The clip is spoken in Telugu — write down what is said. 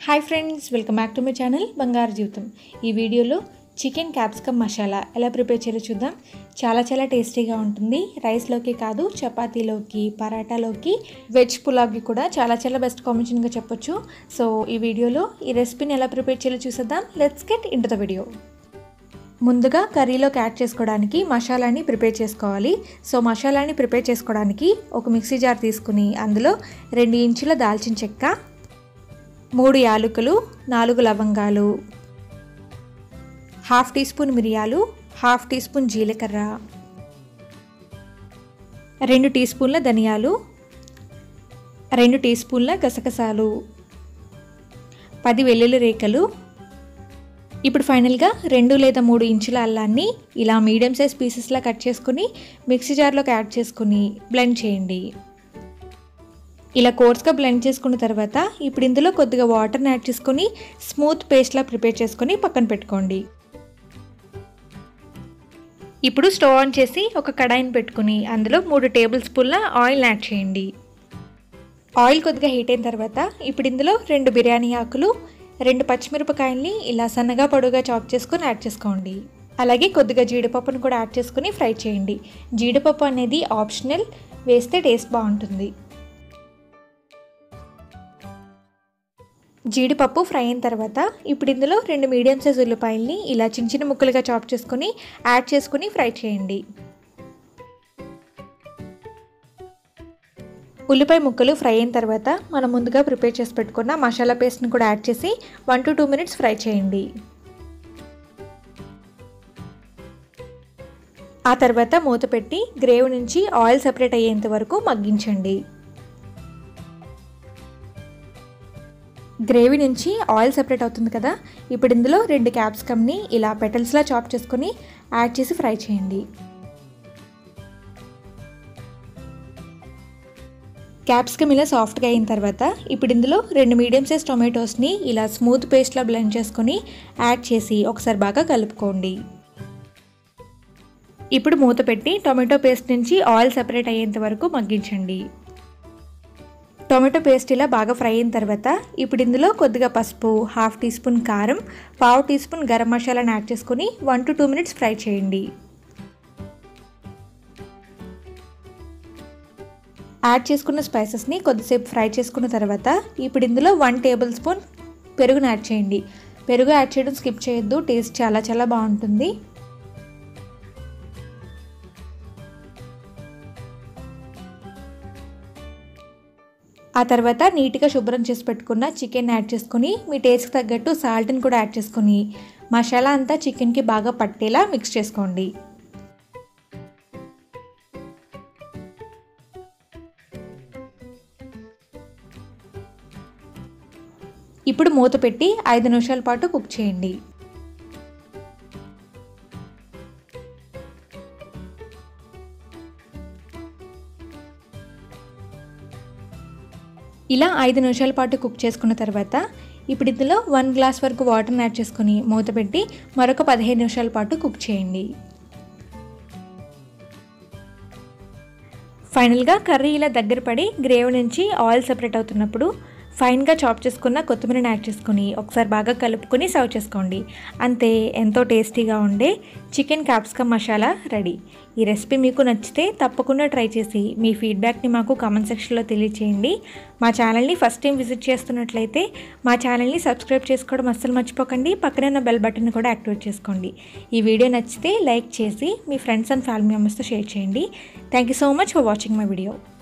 hi friends welcome back to my channel బంగారు జీవితం ఈ వీడియోలో చికెన్ క్యాప్సికమ్ మసాలా ఎలా ప్రిపేర్ చేయాలో చూద్దాం చాలా చాలా టేస్టీగా ఉంటుంది రైస్లోకి కాదు చపాతీలోకి పరాటాలోకి వెజ్ పులావ్కి కూడా చాలా చాలా బెస్ట్ కాంబినేషన్గా చెప్పొచ్చు సో ఈ వీడియోలో ఈ రెసిపీని ఎలా ప్రిపేర్ చేయాలో చూసేద్దాం let's get into the video ముందుగా కర్రీలోకి యాడ్ చేసుకోవడానికి మసాలాని ప్రిపేర్ చేసుకోవాలి సో మసాలాని ప్రిపేర్ చేసుకోవడానికి ఒక మిక్సీ జార్ తీసుకుని అందులో రెండు ఇంచుల దాల్చిన చెక్క మూడు యాలకులు నాలుగు లవంగాలు హాఫ్ టీ స్పూన్ మిరియాలు హాఫ్ టీ స్పూన్ జీలకర్ర రెండు టీ స్పూన్ల ధనియాలు రెండు టీ స్పూన్ల గసగసాలు పది వెల్లుల్లి రేఖలు ఇప్పుడు ఫైనల్గా రెండు లేదా మూడు ఇంచుల అల్లాన్ని ఇలా మీడియం సైజ్ పీసెస్లా కట్ చేసుకుని మిక్సీ జార్లోకి యాడ్ చేసుకుని బ్లెండ్ చేయండి ఇలా కోర్స్గా బ్లెండ్ చేసుకున్న తర్వాత ఇప్పుడు ఇందులో కొద్దిగా వాటర్ని యాడ్ చేసుకొని స్మూత్ పేస్ట్లా ప్రిపేర్ చేసుకొని పక్కన పెట్టుకోండి ఇప్పుడు స్టవ్ ఆన్ చేసి ఒక కడాయిని పెట్టుకుని అందులో మూడు టేబుల్ స్పూన్ల ఆయిల్ యాడ్ చేయండి ఆయిల్ కొద్దిగా హీట్ అయిన తర్వాత ఇప్పుడు ఇందులో రెండు బిర్యానీ ఆకులు రెండు పచ్చిమిరపకాయల్ని ఇలా సన్నగా పొడుగా చాప్ చేసుకొని యాడ్ చేసుకోండి అలాగే కొద్దిగా జీడిపప్పును కూడా యాడ్ చేసుకుని ఫ్రై చేయండి జీడిపప్పు అనేది ఆప్షనల్ వేస్తే టేస్ట్ బాగుంటుంది జీడిపప్పు ఫ్రై అయిన తర్వాత ఇప్పుడు ఇందులో రెండు మీడియం సైజ్ ఉల్లిపాయల్ని ఇలా చిన్న చిన్న ముక్కలుగా చాప్ చేసుకుని యాడ్ చేసుకుని ఫ్రై చేయండి ఉల్లిపాయ ముక్కలు ఫ్రై అయిన తర్వాత మనం ముందుగా ప్రిపేర్ చేసి పెట్టుకున్న మసాలా పేస్ట్ని కూడా యాడ్ చేసి one to two minutes fry చేయండి ఆ తర్వాత మూత పెట్టి గ్రేవ్ నుంచి ఆయిల్ సెపరేట్ అయ్యేంత వరకు మగ్గించండి గ్రేవీ నుంచి ఆయిల్ సెపరేట్ అవుతుంది కదా ఇప్పుడు ఇందులో రెండు క్యాప్సికమ్ని ఇలా పెటల్స్లా చాప్ చేసుకొని యాడ్ చేసి ఫ్రై చేయండి క్యాప్సికమ్ ఇలా సాఫ్ట్గా అయిన తర్వాత ఇప్పుడు ఇందులో రెండు మీడియం సైజ్ టొమాటోస్ని ఇలా స్మూత్ పేస్ట్లా బ్లెండ్ చేసుకొని యాడ్ చేసి ఒకసారి బాగా కలుపుకోండి ఇప్పుడు మూత పెట్టి టొమాటో పేస్ట్ నుంచి ఆయిల్ సెపరేట్ అయ్యేంత వరకు మగ్గించండి టొమాటో పేస్ట్ ఇలా బాగా ఫ్రై అయిన తర్వాత ఇప్పుడు ఇందులో కొద్దిగా పసుపు హాఫ్ టీ స్పూన్ కారం పావు టీ స్పూన్ గరం మసాలాని యాడ్ చేసుకొని one to two minutes fry చేయండి యాడ్ చేసుకున్న స్పైసెస్ని కొద్దిసేపు ఫ్రై చేసుకున్న తర్వాత ఇప్పుడు ఇందులో వన్ టేబుల్ స్పూన్ పెరుగును యాడ్ చేయండి పెరుగు యాడ్ చేయడం స్కిప్ చేయొద్దు టేస్ట్ చాలా చాలా బాగుంటుంది ఆ తర్వాత నీట్గా శుభ్రం చేసి పెట్టుకున్న చికెన్ యాడ్ చేసుకొని మీ టేస్ట్కి తగ్గట్టు సాల్ట్ని కూడా యాడ్ చేసుకొని మసాలా అంతా చికెన్కి బాగా పట్టేలా మిక్స్ చేసుకోండి ఇప్పుడు మూత పెట్టి ఐదు నిమిషాల పాటు కుక్ చేయండి ఇలా ఐదు నిమిషాల పాటు కుక్ చేసుకున్న తర్వాత ఇప్పుడు ఇందులో వన్ గ్లాస్ వరకు వాటర్ని యాడ్ చేసుకొని మూత పెట్టి మరొక పదిహేను నిమిషాల పాటు కుక్ చేయండి ఫైనల్గా కర్రీ ఇలా దగ్గర పడి గ్రేవీ నుంచి ఆయిల్ సెపరేట్ అవుతున్నప్పుడు ఫైన్గా చాప్ చేసుకున్న కొత్తిమీరని యాడ్ చేసుకొని ఒకసారి బాగా కలుపుకొని సర్వ్ చేసుకోండి అంతే ఎంతో టేస్టీగా ఉండే చికెన్ క్యాప్సికమ్ మసాలా రెడీ ఈ రెసిపీ మీకు నచ్చితే తప్పకుండా ట్రై చేసి మీ ఫీడ్బ్యాక్ని మాకు కామెంట్ సెక్షన్లో తెలియచేయండి మా ఛానల్ని ఫస్ట్ టైం విజిట్ చేస్తున్నట్లయితే మా ఛానల్ని సబ్స్క్రైబ్ చేసుకోవడం అస్సలు మర్చిపోకండి పక్కనే ఉన్న బెల్ బటన్ కూడా యాక్టివేట్ చేసుకోండి ఈ వీడియో నచ్చితే లైక్ చేసి మీ ఫ్రెండ్స్ అండ్ ఫ్యామిలీ మెంబర్స్తో షేర్ చేయండి thank you so much for watching my video